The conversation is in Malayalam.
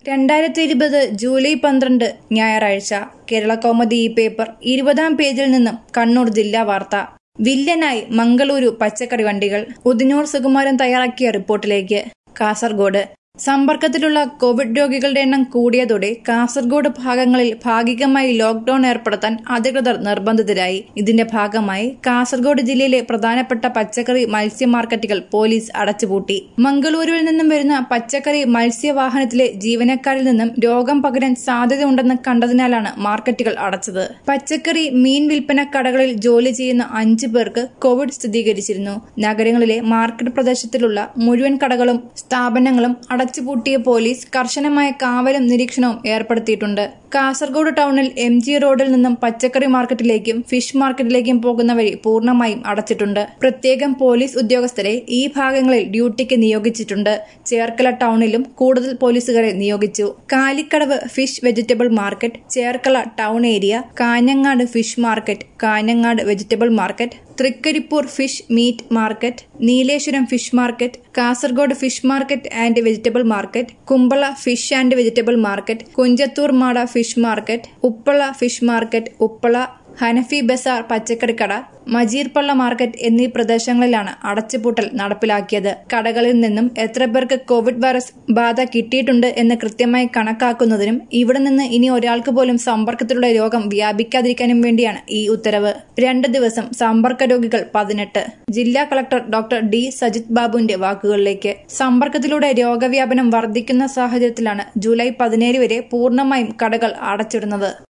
രണ്ടായിരത്തി ഇരുപത് ജൂലൈ പന്ത്രണ്ട് ഞായറാഴ്ച കേരള കൗമുദി ഈ പേപ്പർ ഇരുപതാം പേജിൽ നിന്നും കണ്ണൂർ ജില്ലാ വാർത്ത വില്ലനായി മംഗളൂരു പച്ചക്കറി വണ്ടികൾ ഉദിനൂർ സുകുമാരൻ തയ്യാറാക്കിയ റിപ്പോർട്ടിലേക്ക് കാസർഗോഡ് സമ്പർക്കത്തിലുള്ള കോവിഡ് രോഗികളുടെ എണ്ണം കൂടിയതോടെ കാസർഗോഡ് ഭാഗങ്ങളിൽ ഭാഗികമായി ലോക്ഡൌൺ ഏർപ്പെടുത്താൻ അധികൃതർ നിർബന്ധിതരായി ഇതിന്റെ ഭാഗമായി കാസർഗോഡ് ജില്ലയിലെ പ്രധാനപ്പെട്ട പച്ചക്കറി മത്സ്യ മാർക്കറ്റുകൾ പോലീസ് അടച്ചുപൂട്ടി മംഗളൂരുവിൽ നിന്നും വരുന്ന പച്ചക്കറി മത്സ്യവാഹനത്തിലെ ജീവനക്കാരിൽ നിന്നും രോഗം പകരാൻ സാധ്യതയുണ്ടെന്ന് കണ്ടതിനാലാണ് മാർക്കറ്റുകൾ അടച്ചത് പച്ചക്കറി മീൻ വിൽപ്പന കടകളിൽ ജോലി ചെയ്യുന്ന അഞ്ചു പേർക്ക് കോവിഡ് സ്ഥിരീകരിച്ചിരുന്നു നഗരങ്ങളിലെ മാർക്കറ്റ് പ്രദേശത്തിലുള്ള മുഴുവൻ കടകളും സ്ഥാപനങ്ങളും അടച്ചുപൂട്ടിയ പോലീസ് കർശനമായ കാവലും നിരീക്ഷണവും ഏർപ്പെടുത്തിയിട്ടുണ്ട് കാസർഗോഡ് ടൗണിൽ എം ജി റോഡിൽ നിന്നും പച്ചക്കറി മാർക്കറ്റിലേക്കും ഫിഷ് മാർക്കറ്റിലേക്കും പോകുന്ന വഴി പൂർണ്ണമായും അടച്ചിട്ടുണ്ട് പ്രത്യേകം പോലീസ് ഉദ്യോഗസ്ഥരെ ഈ ഭാഗങ്ങളിൽ ഡ്യൂട്ടിക്ക് നിയോഗിച്ചിട്ടുണ്ട് ചേർക്കല ടൗണിലും കൂടുതൽ പോലീസുകാരെ നിയോഗിച്ചു Kalikkadavu fish vegetable market Cherkala town area Kanhangad fish market Kanhangad vegetable market Trikaripur fish meat market Nileshwaram fish market Kasaragod fish market and vegetable market Kumbla fish and vegetable market Kunjathur Mada fish market Uppala fish market Uppala Hanafi Bazar പച്ചക്കറിക്കട മജീർപ്പള്ള മാർക്കറ്റ് എന്നീ പ്രദേശങ്ങളിലാണ് അടച്ചുപൂട്ടൽ നടപ്പിലാക്കിയത് കടകളിൽ നിന്നും എത്ര പേർക്ക് കോവിഡ് വൈറസ് ബാധ കിട്ടിയിട്ടുണ്ട് എന്ന് കൃത്യമായി കണക്കാക്കുന്നതിനും ഇവിടെ നിന്ന് ഇനി ഒരാൾക്ക് പോലും സമ്പർക്കത്തിലൂടെ രോഗം വ്യാപിക്കാതിരിക്കാനും വേണ്ടിയാണ് ഈ ഉത്തരവ് രണ്ട് ദിവസം സമ്പർക്ക രോഗികൾ പതിനെട്ട് ജില്ലാ കളക്ടർ ഡോക്ടർ ഡി സജിത് ബാബുവിന്റെ വാക്കുകളിലേക്ക് സമ്പർക്കത്തിലൂടെ രോഗവ്യാപനം വർദ്ധിക്കുന്ന സാഹചര്യത്തിലാണ് ജൂലൈ പതിനേഴ് വരെ പൂർണ്ണമായും കടകൾ അടച്ചിടുന്നത്